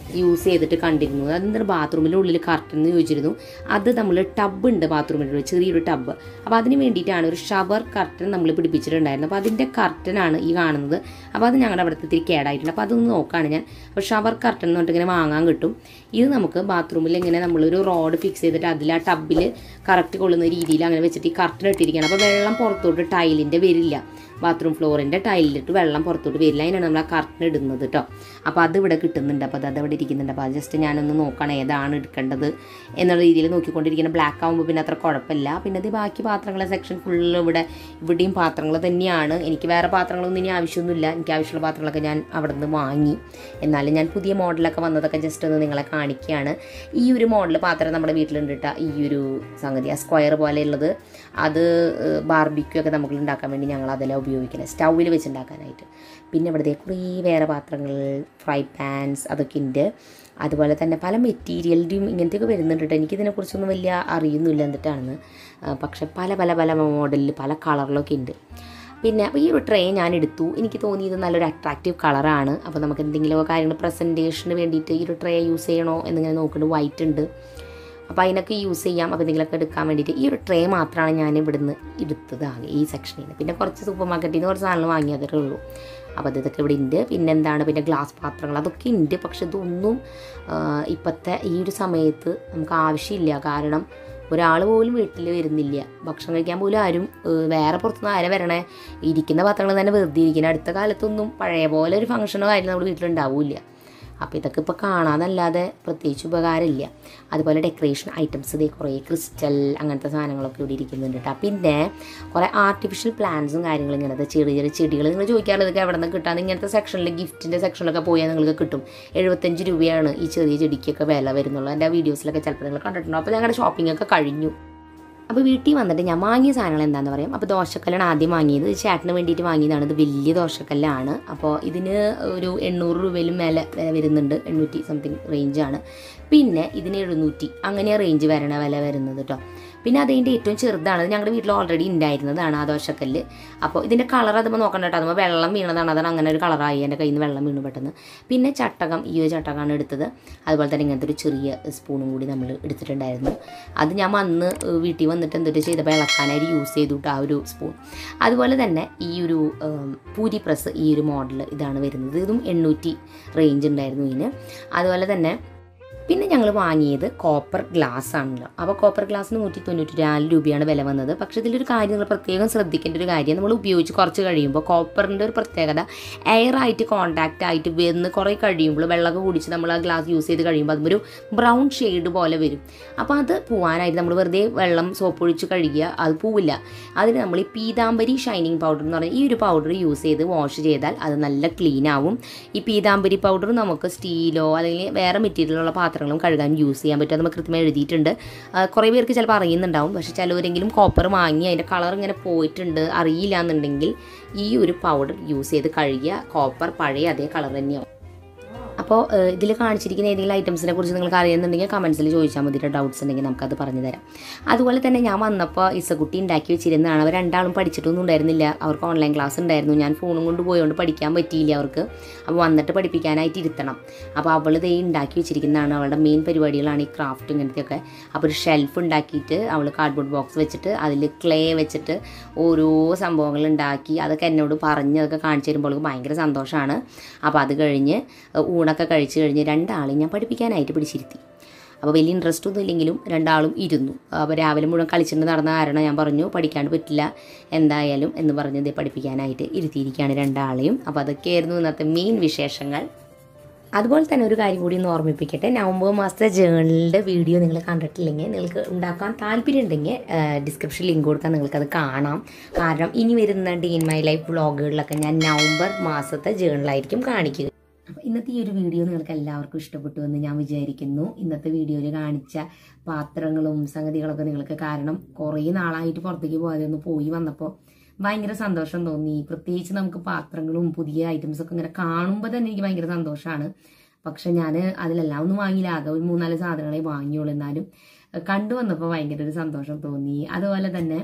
യൂസ് ചെയ്തിട്ട് കണ്ടിരുന്നു അതെന്താണ് ബാത്റൂമിൻ്റെ ഉള്ളിൽ കർട്ടൻ എന്ന് ചോദിച്ചിരുന്നു അത് നമ്മൾ ടബ് ഉണ്ട് ബാത്റൂമിൻ്റെ ഉള്ളിൽ ചെറിയൊരു ടബ് അപ്പോൾ അതിന് വേണ്ടിയിട്ടാണ് ഒരു ഷവർ കർട്ടൻ നമ്മൾ പിടിപ്പിച്ചിട്ടുണ്ടായിരുന്നത് അപ്പോൾ അതിൻ്റെ കർട്ടനാണ് ഈ കാണുന്നത് അപ്പോൾ അത് ഞങ്ങളുടെ അവിടുത്തെ ഇത്തിരി കേടായിട്ടുണ്ട് അപ്പോൾ അതൊന്ന് നോക്കുകയാണ് ഞാൻ അപ്പോൾ ഷവർ കർട്ടൻ എന്ന് പറഞ്ഞിട്ട് ഇങ്ങനെ വാങ്ങാൻ കിട്ടും ഇത് നമുക്ക് ബാത്റൂമിൽ ഇങ്ങനെ നമ്മളൊരു റോഡ് ഫിക്സ് ചെയ്തിട്ട് അതിൽ ആ ടബിൽ കറക്റ്റ് കൊള്ളുന്ന രീതിയിൽ അങ്ങനെ വെച്ചിട്ട് ഈ കർട്ടൻ ഇട്ടിരിക്കുകയാണ് അപ്പോൾ വെള്ളം പുറത്തോട്ട് ടൈലിൻ്റെ വരില്ല ബാത്റൂം ഫ്ലോറിൻ്റെ ടൈലിലിട്ട് വെള്ളം പുറത്തോട്ട് വരില്ല അതിനാണ് നമ്മൾ ആ കർട്ടൻ ഇടുന്നത് കേട്ടോ അപ്പോൾ അത് ഇവിടെ കിട്ടുന്നുണ്ട് അപ്പോൾ അത് അതവിടെ ഇരിക്കുന്നുണ്ട് അപ്പോൾ അത് ജസ്റ്റ് ഞാനൊന്ന് നോക്കണം ഏതാണ് എടുക്കേണ്ടത് എന്നുള്ള രീതിയിൽ നോക്കിക്കൊണ്ടിരിക്കുന്ന ബ്ലാക്ക് ആകുമ്പോൾ പിന്നെ അത്ര കുഴപ്പമില്ല പിന്നെ ഇത് ബാക്കി പാത്രങ്ങളെ സെക്ഷൻ ഫുള്ള് ഇവിടെ ഇവിടെയും പാത്രങ്ങൾ തന്നെയാണ് എനിക്ക് വേറെ പാത്രങ്ങളൊന്നും ഇനി ആവശ്യമൊന്നുമില്ല എനിക്ക് ആവശ്യമുള്ള പാത്രങ്ങളൊക്കെ ഞാൻ അവിടെ നിന്ന് വാങ്ങി എന്നാലും ഞാൻ പുതിയ മോഡലൊക്കെ വന്നതൊക്കെ ജസ്റ്റ് ഒന്ന് നിങ്ങളെ കാണിക്കുകയാണ് ഈ ഒരു മോഡൽ പാത്രം നമ്മുടെ വീട്ടിലുണ്ട് കേട്ടോ ഈ ഒരു സംഗതി ആ സ്ക്വയർ പോലെയുള്ളത് അത് ബാർബിക്യൂ ഒക്കെ നമുക്ക് ഉണ്ടാക്കാൻ വേണ്ടി ഞങ്ങൾ അതെല്ലാം ഉപയോഗിക്കുന്നത് സ്റ്റൗവിൽ വെച്ച് ഉണ്ടാക്കാനായിട്ട് പിന്നെ ഇവിടുത്തെ കുറേ വേറെ പാത്രങ്ങൾ ഫ്രൈ പാൻസ് അതൊക്കെ ഉണ്ട് അതുപോലെ തന്നെ പല മെറ്റീരിയലിൻ്റെയും ഇങ്ങനത്തെയൊക്കെ വരുന്നുണ്ട് കേട്ടോ എനിക്കിതിനെക്കുറിച്ചൊന്നും വലിയ അറിയുന്നില്ല എന്നിട്ടാണെന്ന് ആ, പക്ഷെ പല പല പല മോഡലിൽ പല കളറിലൊക്കെ ഉണ്ട് പിന്നെ അപ്പോൾ ഈ ഒരു ട്രേ ഞാൻ എടുത്തു എനിക്ക് തോന്നിയത് നല്ലൊരു അട്രാക്റ്റീവ് കളറാണ് അപ്പോൾ നമുക്ക് എന്തെങ്കിലുമൊക്കെ കാര്യങ്ങൾ പ്രസൻറ്റേഷന് വേണ്ടിയിട്ട് ഈ ഒരു ട്രേ യൂസ് ചെയ്യണോ എന്നിങ്ങനെ നോക്കുന്നുണ്ട് വൈറ്റ് ഉണ്ട് അപ്പോൾ അതിനൊക്കെ യൂസ് ചെയ്യാം അപ്പോൾ എന്തെങ്കിലുമൊക്കെ എടുക്കാൻ വേണ്ടിയിട്ട് ഈ ഒരു ട്രേ മാത്രമാണ് ഞാൻ ഇവിടുന്ന് എടുത്തത് ആകെ ഈ സെക്ഷനിൽ നിന്ന് പിന്നെ കുറച്ച് സൂപ്പർ മാർക്കറ്റിൽ നിന്ന് കുറച്ച് സാധനങ്ങൾ വാങ്ങിയതേ ഉള്ളൂ അപ്പോൾ അത് ഇതൊക്കെ ഇവിടെ ഉണ്ട് പിന്നെ എന്താണ് പിന്നെ ഗ്ലാസ് പാത്രങ്ങൾ അതൊക്കെ ഉണ്ട് പക്ഷെ ഇതൊന്നും ആ, ഇപ്പോഴത്തെ ഈ ഒരു സമയത്ത് നമുക്ക് ആവശ്യമില്ല കാരണം ഒരാൾ പോലും വീട്ടിൽ വരുന്നില്ല ഭക്ഷണം കഴിക്കാൻ പോലും ആരും ഏഹ്, വേറെ പുറത്തുനിന്ന് ആരെ വരണേ ഇരിക്കുന്ന പാത്രങ്ങൾ തന്നെ വെറുതെ ഇരിക്കുന്നത് അടുത്ത കാലത്തൊന്നും പഴയ പോലെ ഒരു ഫംഗ്ഷനോ കാര്യം നമ്മുടെ വീട്ടിലുണ്ടാവില്ല അപ്പോൾ ഇതൊക്കെ ഇപ്പോൾ കാണാനല്ലാതെ പ്രത്യേകിച്ച് ഉപകാരമില്ല അതുപോലെ ഡെക്കറേഷൻ ഐറ്റംസ് ഇതേ കുറേ ക്രിസ്റ്റൽ അങ്ങനത്തെ സാധനങ്ങളൊക്കെ ഇവിടെ ഇരിക്കുന്നുണ്ട് കേട്ടോ പിന്നെ കുറേ ആർട്ടിഫിഷ്യൽ പ്ലാന്റ്സും കാര്യങ്ങളും ഇങ്ങനത്തെ ചെറിയ ചെറിയ ചെടികൾ നിങ്ങൾ ചോദിക്കാറുണ്ട് ഇതൊക്കെ എവിടെ നിന്ന് കിട്ടാൻ ഇങ്ങനത്തെ സെക്ഷനിൽ ഗിഫ്റ്റിൻ്റെ സെക്ഷനിലൊക്കെ പോയാൽ നിങ്ങൾക്ക് കിട്ടും എഴുപത്തഞ്ച് രൂപയാണ് ഈ ചെറിയ ചെടിക്കൊക്കെ വില വരുന്നുള്ളൂ എൻ്റെ വീഡിയോസിലൊക്കെ ചിലപ്പോൾ നിങ്ങൾ കണ്ടിട്ടുണ്ടോ അപ്പോൾ ഞങ്ങളുടെ ഷോപ്പിംഗ് ഒക്കെ കഴിഞ്ഞു അപ്പോൾ വീട്ടിൽ വന്നിട്ട് ഞാൻ വാങ്ങിയ സാധനങ്ങൾ എന്താണെന്ന് പറയാം അപ്പോൾ ദോശക്കല്ലാണ് ആദ്യം വാങ്ങിയത് ഇത് ചേട്ടന് വേണ്ടിയിട്ട് വാങ്ങിയതാണ് ഇത് വലിയ ദോശക്കല്ലാണ് അപ്പോൾ ഇതിന് ഒരു എണ്ണൂറ് രൂപയിലും മേലെ വില വരുന്നുണ്ട് എണ്ണൂറ്റി സംതിങ് റേഞ്ചാണ് പിന്നെ ഇതിന് എഴുന്നൂറ്റി അങ്ങനെ റേഞ്ച് വരണ വില വരുന്നത് കേട്ടോ പിന്നെ അതിൻ്റെ ഏറ്റവും ചെറുതാണ് ഇത് ഞങ്ങളുടെ വീട്ടിൽ ഓൾറെഡി ഉണ്ടായിരുന്നതാണ് ആ ദോശക്കല്ല് അപ്പോൾ ഇതിൻ്റെ കളർ അതുമ്പോൾ നോക്കണ്ട കേട്ടോ അതുമ്പോൾ വെള്ളം വീണതാണ് അതാണ് അങ്ങനെ ഒരു കളറായി എൻ്റെ കയ്യിൽ നിന്ന് വെള്ളം വീണു പെട്ടെന്ന് പിന്നെ ചട്ടകം ഈ ഒരു ചട്ടകമാണ് എടുത്തത് അതുപോലെ തന്നെ ഇങ്ങനത്തെ ഒരു ചെറിയ സ്പൂണും കൂടി നമ്മൾ എടുത്തിട്ടുണ്ടായിരുന്നു അത് ഞാൻ വന്ന് ഏഹ്, വീട്ടിൽ വന്നിട്ട് എന്തൊരു ചെയ്തപ്പോൾ ഇളക്കാനായിട്ട് യൂസ് ചെയ്തു കേട്ടോ ആ ഒരു സ്പൂൺ അതുപോലെ തന്നെ ഈ ഒരു ഏം, പൂരി പ്രസ് ഈ ഒരു മോഡൽ ഇതാണ് വരുന്നത് ഇതും എണ്ണൂറ്റി റേഞ്ച് ഉണ്ടായിരുന്നു ഇതിന് അതുപോലെ തന്നെ പിന്നെ ഞങ്ങൾ വാങ്ങിയത് കോപ്പർ ഗ്ലാസ് ആണല്ലോ അപ്പോൾ കോപ്പർ ഗ്ലാസ്സിന് നൂറ്റി തൊണ്ണൂറ്റി നാല് രൂപയാണ് വില വന്നത് പക്ഷേ ഇതിലൊരു കാര്യം നിങ്ങൾ പ്രത്യേകം ശ്രദ്ധിക്കേണ്ട ഒരു കാര്യം നമ്മൾ ഉപയോഗിച്ച് കുറച്ച് കഴിയുമ്പോൾ കോപ്പറിൻ്റെ ഒരു പ്രത്യേകത എയർ ആയിട്ട് കോണ്ടാക്റ്റ് ആയിട്ട് വന്ന് കുറേ കഴിയുമ്പോൾ വെള്ളമൊക്കെ കുടിച്ച് നമ്മൾ ആ ഗ്ലാസ് യൂസ് ചെയ്ത് കഴിയുമ്പോൾ അതൊരു ബ്രൗൺ ഷെയ്ഡ് പോലെ വരും അപ്പോൾ അത് പോവാനായിട്ട് നമ്മൾ വെറുതെ വെള്ളം സോപ്പ് ഒഴിച്ച് കഴുകിയ അത് പോവില്ല അതിന് നമ്മൾ ഈ പീതാംബരി ഷൈനിങ് പൗഡർ എന്ന് പറഞ്ഞാൽ ഈ ഒരു പൗഡർ യൂസ് ചെയ്ത് വാഷ് ചെയ്താൽ അത് നല്ല ക്ലീൻ ആവും ഈ പീതാംബരി പൗഡർ നമുക്ക് സ്റ്റീലോ അല്ലെങ്കിൽ വേറെ മെറ്റീരിയലുള്ള പാത്രങ്ങളും കഴുകാൻ യൂസ് ചെയ്യാൻ പറ്റും അത് നമുക്ക് കൃത്യമായി എഴുതിയിട്ടുണ്ട് ആ, കുറേ പേർക്ക് ചിലപ്പോൾ അറിയുന്നുണ്ടാവും പക്ഷേ ചിലവരെങ്കിലും കോപ്പർ വാങ്ങി അതിൻ്റെ കളർ ഇങ്ങനെ പോയിട്ടുണ്ട് അറിയില്ല എന്നുണ്ടെങ്കിൽ ഈ ഒരു പൗഡർ യൂസ് ചെയ്ത് കഴുകിയ കോപ്പർ പഴയ അതേ കളർ തന്നെയാവും അപ്പോൾ ഇതിൽ കാണിച്ചിരിക്കുന്ന ഏതെങ്കിലും ഐറ്റംസിനെ കുറിച്ച് നിങ്ങൾക്ക് അറിയുന്നുണ്ടെങ്കിൽ കമൻസിൽ ചോദിച്ചാൽ മതി ഡൗട്ട്സ് ഉണ്ടെങ്കിൽ നമുക്കത് പറഞ്ഞു തരാം അതുപോലെ തന്നെ ഞാൻ വന്നപ്പോൾ ഇസക്കുട്ടി ഉണ്ടാക്കി വെച്ചിരുന്നതാണ് അവർ രണ്ടാളും പഠിച്ചിട്ടൊന്നും ഉണ്ടായിരുന്നില്ല അവർക്ക് ഓൺലൈൻ ക്ലാസ് ഉണ്ടായിരുന്നു ഞാൻ ഫോണും കൊണ്ട് പോയതുകൊണ്ട് പഠിക്കാൻ പറ്റിയില്ല അവർക്ക് അപ്പോൾ വന്നിട്ട് പഠിപ്പിക്കാനായിട്ട് ഇരുത്തണം അപ്പോൾ അവൾ ഇതേ ഉണ്ടാക്കി വെച്ചിരിക്കുന്നതാണ് അവളുടെ മെയിൻ പരിപാടികളാണ് ഈ ക്രാഫ്റ്റ് ഇങ്ങനത്തെയൊക്കെ അപ്പോൾ ഒരു ഷെൽഫ് ഉണ്ടാക്കിയിട്ട് അവൾ കാർഡ്ബോർഡ് ബോക്സ് വെച്ചിട്ട് അതിൽ ക്ലേ വെച്ചിട്ട് ഓരോ സംഭവങ്ങൾ ഉണ്ടാക്കി അതൊക്കെ എന്നോട് പറഞ്ഞ് അതൊക്കെ കാണിച്ചു തരുമ്പോൾ അവൾക്ക് ഭയങ്കര സന്തോഷമാണ് അപ്പോൾ അത് കഴിഞ്ഞ് ഊണൊക്കെ കഴിച്ച് കഴിഞ്ഞ് രണ്ടാളെയും ഞാൻ പഠിപ്പിക്കാനായിട്ട് പിടിച്ചിരുത്തി അപ്പോൾ വലിയ ഇൻട്രസ്റ്റ് ഒന്നും ഇല്ലെങ്കിലും രണ്ടാളും ഇരുന്നു അപ്പോൾ രാവിലെ മുഴുവൻ കളിച്ചിട്ട് നടന്ന കാരണം ഞാൻ പറഞ്ഞു പഠിക്കാണ്ട് പറ്റില്ല എന്തായാലും എന്ന് പറഞ്ഞ് ഇത് പഠിപ്പിക്കാനായിട്ട് ഇരുത്തിയിരിക്കുകയാണ് രണ്ടാളെയും അപ്പോൾ അതൊക്കെയായിരുന്നു ഇന്നത്തെ മെയിൻ വിശേഷങ്ങൾ അതുപോലെ തന്നെ ഒരു കാര്യം കൂടി ഒന്ന് ഓർമ്മിപ്പിക്കട്ടെ നവംബർ മാസത്തെ ജേണലിൻ്റെ വീഡിയോ നിങ്ങൾ കണ്ടിട്ടില്ലെങ്കിൽ നിങ്ങൾക്ക് ഉണ്ടാക്കാൻ താല്പര്യം ഉണ്ടെങ്കിൽ ഡിസ്ക്രിപ്ഷൻ ലിങ്ക് കൊടുത്താൽ നിങ്ങൾക്കത് കാണാം കാരണം ഇനി വരുന്ന ഡേ ഇൻ മൈ ലൈഫ് വ്ളോഗുകളിലൊക്കെ ഞാൻ നവംബർ മാസത്തെ ജേണലായിരിക്കും കാണിക്കുക അപ്പോൾ ഇന്നത്തെ ഈ ഒരു വീഡിയോ നിങ്ങൾക്ക് എല്ലാവർക്കും ഇഷ്ടപ്പെട്ടു എന്ന് ഞാൻ വിചാരിക്കുന്നു ഇന്നത്തെ വീഡിയോയിൽ കാണിച്ച പാത്രങ്ങളും സംഗതികളൊക്കെ നിങ്ങൾക്ക് കാരണം കുറേ നാളായിട്ട് പുറത്തേക്ക് പോകാതെ ഒന്ന് പോയി വന്നപ്പോൾ ഭയങ്കര സന്തോഷം തോന്നി പ്രത്യേകിച്ച് നമുക്ക് പാത്രങ്ങളും പുതിയ ഐറ്റംസ് ഒക്കെ ഇങ്ങനെ കാണുമ്പോൾ തന്നെ എനിക്ക് ഭയങ്കര സന്തോഷമാണ് പക്ഷെ ഞാൻ അതിലെല്ലാം ഒന്നും വാങ്ങിയില്ല ആകെ ഒരു മൂന്നാല് സാധനങ്ങളെ വാങ്ങിയുള്ളൂ എന്നാലും കണ്ടു വന്നപ്പോൾ ഭയങ്കര ഒരു സന്തോഷം തോന്നി അതുപോലെ തന്നെ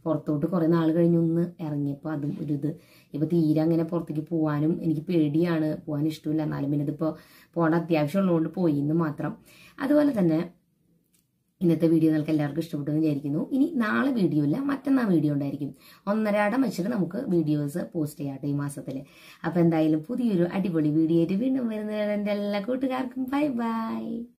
പുറത്തോട്ട് കുറേ നാൾ കഴിഞ്ഞൊന്ന് ഇറങ്ങിയപ്പോൾ അതും ഒരു ഇത് ഇപ്പോൾ തീരെ അങ്ങനെ പുറത്തേക്ക് പോകാനും എനിക്ക് പേടിയാണ് പോകാൻ ഇഷ്ടമില്ല എന്നാലും പിന്നെ ഇതിപ്പോൾ പോകേണ്ട അത്യാവശ്യം ഉള്ളതുകൊണ്ട് പോയി എന്ന് മാത്രം അതുപോലെ തന്നെ ഇന്നത്തെ വീഡിയോ നിങ്ങൾക്ക് എല്ലാവർക്കും ഇഷ്ടപ്പെട്ടു എന്ന് വിചാരിക്കുന്നു ഇനി നാളെ വീഡിയോ ഇല്ല മറ്റന്നാൾ വീഡിയോ ഉണ്ടായിരിക്കും ഒന്നരാടം വെച്ചിട്ട് നമുക്ക് വീഡിയോസ് പോസ്റ്റ് ചെയ്യാട്ടെ ഈ മാസത്തിൽ അപ്പോൾ എന്തായാലും പുതിയൊരു അടിപൊളി വീഡിയോ ആയിട്ട് വീണ്ടും വരുന്നത് എൻ്റെ എല്ലാ കൂട്ടുകാർക്കും ബൈ ബൈ